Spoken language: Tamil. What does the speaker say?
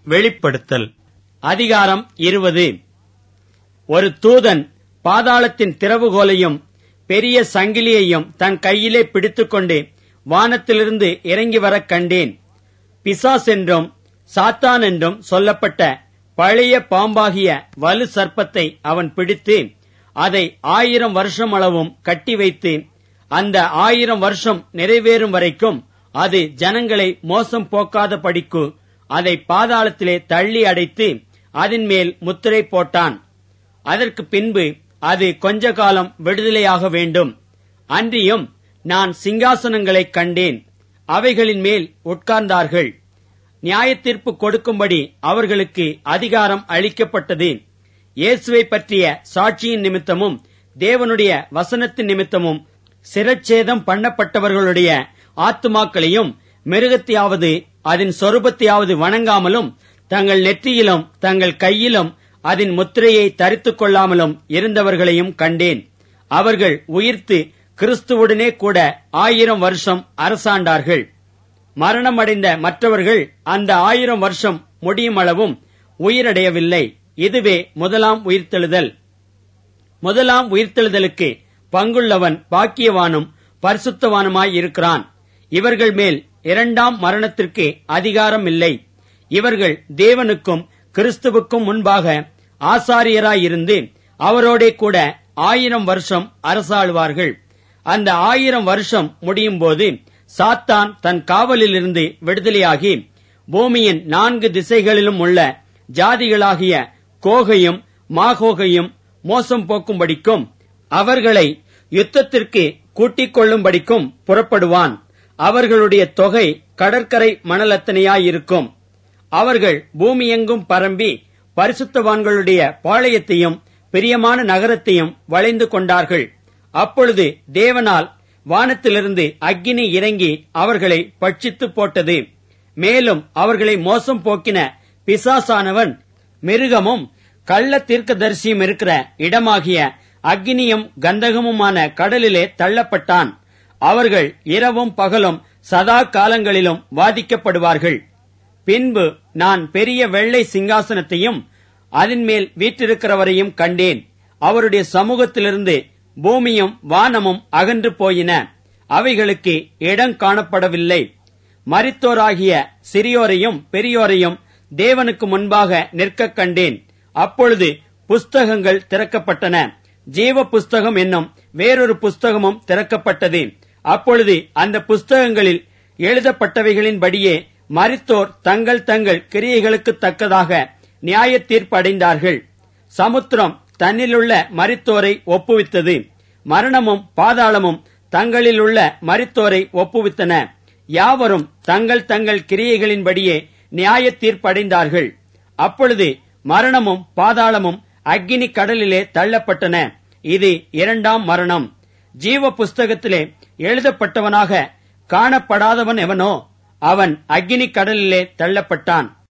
வெளிப்படுத்தல் அதிகாரம் இருபது ஒரு தூதன் பாதாளத்தின் திறவுகோலையும் பெரிய சங்கிலியையும் தன் கையிலே பிடித்துக்கொண்டு வானத்திலிருந்து இறங்கி வரக் கண்டேன் பிசாஸ் என்றும் சாத்தான் என்றும் சொல்லப்பட்ட பழைய பாம்பாகிய வலு சர்ப்பத்தை அவன் பிடித்து அதை ஆயிரம் வருஷம் அளவும் கட்டி வைத்து அந்த ஆயிரம் வருஷம் நிறைவேறும் வரைக்கும் அது ஜனங்களை மோசம் போக்காத படிக்கு அதை பாதாளத்திலே தள்ளி அடைத்து அதன் மேல் முத்திரை போட்டான் அதற்கு பின்பு அது கொஞ்ச காலம் விடுதலையாக வேண்டும் அன்றியும் நான் சிங்காசனங்களைக் கண்டேன் அவைகளின் மேல் உட்கார்ந்தார்கள் நியாயத்தீர்ப்பு கொடுக்கும்படி அவர்களுக்கு அதிகாரம் அளிக்கப்பட்டது இயேசுவை பற்றிய சாட்சியின் நிமித்தமும் தேவனுடைய வசனத்தின் நிமித்தமும் சிரச்சேதம் பண்ணப்பட்டவர்களுடைய ஆத்துமாக்களையும் மிருகத்தையாவது அதன் சொரூபத்தையாவது வணங்காமலும் தங்கள் நெற்றியிலும் தங்கள் கையிலும் அதன் முத்திரையை தரித்துக் கொள்ளாமலும் இருந்தவர்களையும் கண்டேன் அவர்கள் உயிர்த்து கிறிஸ்துவுடனே கூட ஆயிரம் வருஷம் அரசாண்டார்கள் மரணமடைந்த மற்றவர்கள் அந்த ஆயிரம் வருஷம் முடியும் அளவும் உயிரடையவில்லை இதுவே முதலாம் உயிர்த்தெழுதல் முதலாம் உயிர்த்தெழுதலுக்கு பங்குள்ளவன் பாக்கியவானும் பரிசுத்தவானுமாய் இருக்கிறான் இவர்கள் மேல் இரண்டாம் மரணத்திற்கு அதிகாரம் இல்லை இவர்கள் தேவனுக்கும் கிறிஸ்துவுக்கும் முன்பாக ஆசாரியராயிருந்து அவரோடே கூட ஆயிரம் வருஷம் அரசாளுவார்கள் அந்த ஆயிரம் வருஷம் முடியும் போது சாத்தான் தன் காவலிலிருந்து விடுதலையாகி பூமியின் நான்கு திசைகளிலும் உள்ள ஜாதிகளாகிய கோகையும் மாகோகையும் மோசம் போக்கும்படிக்கும் அவர்களை யுத்தத்திற்கு கூட்டிக் கொள்ளும்படிக்கும் புறப்படுவான் அவர்களுடைய தொகை கடற்கரை மணலத்தனையாயிருக்கும் அவர்கள் பூமியெங்கும் பரம்பி பரிசுத்தவான்களுடைய பாளையத்தையும் பிரியமான நகரத்தையும் வளைந்து கொண்டார்கள் அப்பொழுது தேவனால் வானத்திலிருந்து அக்கினி இறங்கி அவர்களை பட்சித்து போட்டது மேலும் அவர்களை மோசம் போக்கின பிசாசானவன் மிருகமும் கள்ள தீர்க்கதரிசியும் இருக்கிற இடமாகிய அக்னியும் கந்தகமுமான கடலிலே தள்ளப்பட்டான் அவர்கள் இரவும் பகலும் சதா காலங்களிலும் வாதிக்கப்படுவார்கள் பின்பு நான் பெரிய வெள்ளை சிங்காசனத்தையும் அதன் மேல் வீற்றிருக்கிறவரையும் கண்டேன் அவருடைய சமூகத்திலிருந்து பூமியும் வானமும் அகன்று போயின அவைகளுக்கு இடம் காணப்படவில்லை மரித்தோராகிய சிறியோரையும் பெரியோரையும் தேவனுக்கு முன்பாக நிற்கக் கண்டேன் அப்பொழுது புஸ்தகங்கள் திறக்கப்பட்டன ஜீவ புஸ்தகம் என்னும் வேறொரு புஸ்தகமும் திறக்கப்பட்டது அப்பொழுது அந்த புஸ்தகங்களில் எழுதப்பட்டவைகளின்படியே மரித்தோர் தங்கள் தங்கள் கிரியைகளுக்கு தக்கதாக நியாய தீர்ப்பு அடைந்தார்கள் சமுத்திரம் தன்னிலுள்ள மரித்தோரை ஒப்புவித்தது மரணமும் பாதாளமும் தங்களிலுள்ள மரித்தோரை ஒப்புவித்தன யாவரும் தங்கள் தங்கள் கிரியைகளின்படியே நியாய தீர்ப்படைந்தார்கள் அப்பொழுது மரணமும் பாதாளமும் அக்கினி கடலிலே தள்ளப்பட்டன இது இரண்டாம் மரணம் ஜீவ புஸ்தகத்திலே எழுதப்பட்டவனாக காணப்படாதவன் எவனோ அவன் அக்கினி கடலிலே தள்ளப்பட்டான்